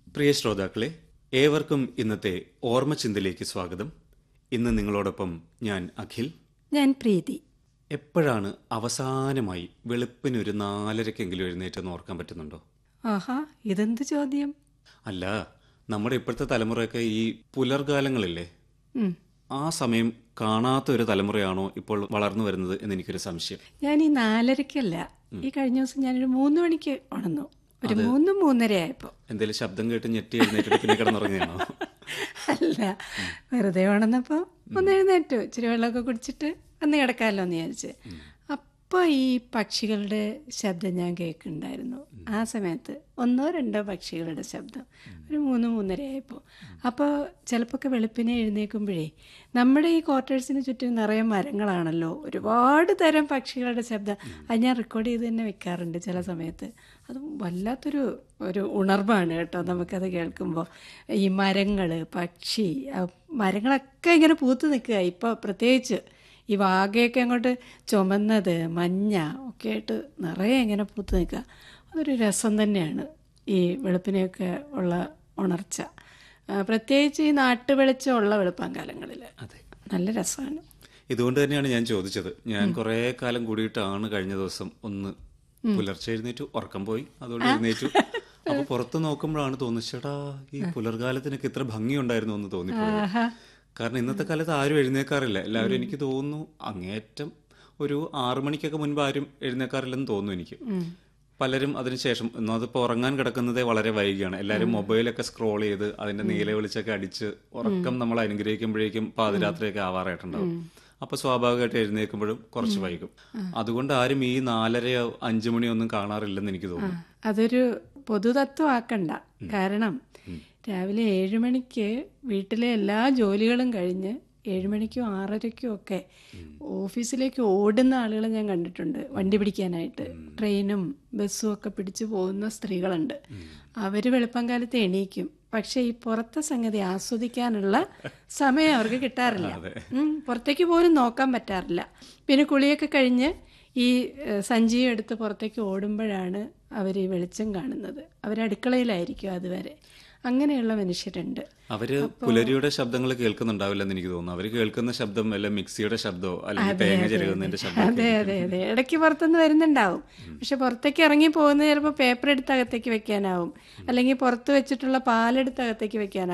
പ്രിയ ശ്രോതാക്കളെ ഏവർക്കും ഇന്നത്തെ ഓർമ്മചിന്തയിലേക്ക് സ്വാഗതം ഇന്ന് നിങ്ങളോടൊപ്പം ഞാൻ അഖിൽ ഞാൻ പ്രീതി എപ്പോഴാണ് അവസാനമായി വെളുപ്പിനൊരു നാലരക്കെങ്കിലും എഴുന്നേറ്റെന്ന് ഓർക്കാൻ പറ്റുന്നുണ്ടോ ആഹാ ഇതെന്ത് ചോദ്യം അല്ല നമ്മുടെ ഇപ്പോഴത്തെ തലമുറയൊക്കെ ഈ പുലർകാലങ്ങളില്ലേ ഉം. ആ സമയം കാണാത്ത ഒരു തലമുറയാണോ ഇപ്പോൾ വളർന്നു വരുന്നത് എന്ന് എനിക്കൊരു സംശയം ഞാൻ ഈ നാലരയ്ക്കല്ല ഈ കഴിഞ്ഞ ദിവസം ഞാനൊരു മൂന്ന് മണിക്ക് ഉണർന്നു ഒരു മൂന്ന് മൂന്നര ആയപ്പോ എന്തെങ്കിലും ശബ്ദം കേട്ട് ഞെട്ടി എഴുന്നേറ്റിട്ട് പിന്നെ കിടന്നുറങ്ങിയാണോ അല്ല വെറുതെ ഉണർന്നപ്പോ ഒന്ന് എഴുന്നേറ്റു ഇച്ചിരി വെള്ളമൊക്കെ കുടിച്ചിട്ട് ഒന്ന് കിടക്കാമല്ലോ എന്ന് വിചാരിച്ച് അപ്പോൾ ഈ പക്ഷികളുടെ ശബ്ദം ഞാൻ കേൾക്കുന്നുണ്ടായിരുന്നു ആ സമയത്ത് ഒന്നോ രണ്ടോ പക്ഷികളുടെ ശബ്ദം ഒരു മൂന്ന് മൂന്നര ആയപ്പോൾ അപ്പോൾ ചിലപ്പോൾ വെളുപ്പിനെ എഴുന്നേൽക്കുമ്പോഴേ നമ്മുടെ ഈ ക്വാർട്ടേഴ്സിന് ചുറ്റും നിറയെ മരങ്ങളാണല്ലോ ഒരുപാട് തരം പക്ഷികളുടെ ശബ്ദം അത് ഞാൻ റെക്കോർഡ് ചെയ്ത് തന്നെ വെക്കാറുണ്ട് ചില സമയത്ത് അത് വല്ലാത്തൊരു ഒരു ഉണർവാണ് കേട്ടോ നമുക്കത് കേൾക്കുമ്പോൾ ഈ മരങ്ങൾ പക്ഷി ആ മരങ്ങളൊക്കെ ഇങ്ങനെ പൂത്ത് നിൽക്കുക ഇപ്പോൾ പ്രത്യേകിച്ച് ഈ വാഗയൊക്കെ അങ്ങോട്ട് ചുമന്നത് മഞ്ഞ ഒക്കെ ആയിട്ട് നിറയെ ഇങ്ങനെ പൂത്ത് നിൽക്കുക അതൊരു രസം തന്നെയാണ് ഈ വെളുപ്പിനെയൊക്കെ ഉള്ള ഉണർച്ച ആ, പ്രത്യേകിച്ച് ഈ നാട്ടുവെളിച്ചമുള്ള വെളുപ്പാങ്കാലങ്ങളിൽ അതെ നല്ല രസമാണ് ഇതുകൊണ്ട് തന്നെയാണ് ഞാൻ ചോദിച്ചത് ഞാൻ കുറെ കാലം കൂടിയിട്ടാണ് കഴിഞ്ഞ ദിവസം ഒന്ന് പുലർച്ചെ എഴുന്നേറ്റു ഉറക്കം പോയി അതുകൊണ്ട് എഴുന്നേറ്റു അപ്പൊ പുറത്ത് നോക്കുമ്പോഴാണ് തോന്നുന്നത് ചേട്ടാ ഈ പുലർകാലത്തിനൊക്കെ ഇത്ര ഭംഗിയുണ്ടായിരുന്നു എന്ന് തോന്നിപ്പോയത് കാരണം ഇന്നത്തെ കാലത്ത് ആരും എഴുന്നേക്കാറില്ല എല്ലാവരും എനിക്ക് തോന്നുന്നു അങ്ങേറ്റം ഒരു ആറു മണിക്കൊക്കെ മുൻപ് ആരും എഴുന്നേക്കാറില്ലെന്ന് തോന്നുന്നു എനിക്ക് പലരും അതിനുശേഷം ഒന്നും അതിപ്പോ ഉറങ്ങാൻ കിടക്കുന്നതേ വളരെ വൈകിയാണ് എല്ലാവരും മൊബൈലൊക്കെ സ്ക്രോൾ ചെയ്ത് അതിന്റെ നീല വെളിച്ചൊക്കെ അടിച്ച് ഉറക്കം നമ്മൾ അനുഗ്രഹിക്കുമ്പോഴേക്കും പാതിരാത്രിയൊക്കെ ആവാറായിട്ടുണ്ടാവും അപ്പൊ സ്വാഭാവികമായിട്ട് എഴുന്നേൽക്കുമ്പോഴും കുറച്ച് വൈകും അതുകൊണ്ട് ആരും ഈ നാലരയോ അഞ്ചു മണിയോ ഒന്നും കാണാറില്ലെന്ന് എനിക്ക് തോന്നുന്നു അതൊരു പൊതുതത്വമാക്കണ്ട കാരണം രാവിലെ ഏഴ് മണിക്ക് വീട്ടിലെ എല്ലാ ജോലികളും കഴിഞ്ഞ് ഏഴ് മണിക്കും ആറരയ്ക്കും ഒക്കെ ഓഫീസിലേക്ക് ഓടുന്ന ആളുകളെ ഞാൻ കണ്ടിട്ടുണ്ട് വണ്ടി പിടിക്കാനായിട്ട് ട്രെയിനും ബസ്സും ഒക്കെ പിടിച്ചു പോകുന്ന സ്ത്രീകളുണ്ട് അവർ വെളുപ്പംകാലത്ത് എണീക്കും പക്ഷെ ഈ പുറത്തെ സംഗതി ആസ്വദിക്കാനുള്ള സമയം അവർക്ക് കിട്ടാറില്ല ഉം, പുറത്തേക്ക് പോലും നോക്കാൻ പറ്റാറില്ല പിന്നെ കുളിയൊക്കെ കഴിഞ്ഞ് ഈ ഏഹ്, സഞ്ചിയും എടുത്ത് പുറത്തേക്ക് ഓടുമ്പോഴാണ് അവർ ഈ വെളിച്ചം കാണുന്നത് അവർ അടുക്കളയിലായിരിക്കും അതുവരെ അങ്ങനെയുള്ള മനുഷ്യരുണ്ട് അവര് പുലരിയുടെ ശബ്ദങ്ങൾ കേൾക്കുന്നുണ്ടാവില്ലെന്ന് എനിക്ക് തോന്നുന്നു അവര് കേൾക്കുന്ന ശബ്ദം വല്ല മിക്സിയുടെ ശബ്ദമോ അല്ലെങ്കിൽ തേങ്ങ ചെരുകുന്നതിന്റെ ശബ്ദം അതെ അതെ അതെ ഇടയ്ക്ക് പുറത്തുനിന്ന് വരുന്നുണ്ടാവും പക്ഷെ പുറത്തേക്ക് ഇറങ്ങി പോകുന്നത് ചിലപ്പോൾ പേപ്പർ എടുത്ത് അകത്തേക്ക് വെക്കാനാവും അല്ലെങ്കിൽ പുറത്ത് വെച്ചിട്ടുള്ള പാലെടുത്ത് അകത്തേക്ക് വെക്കാനാവും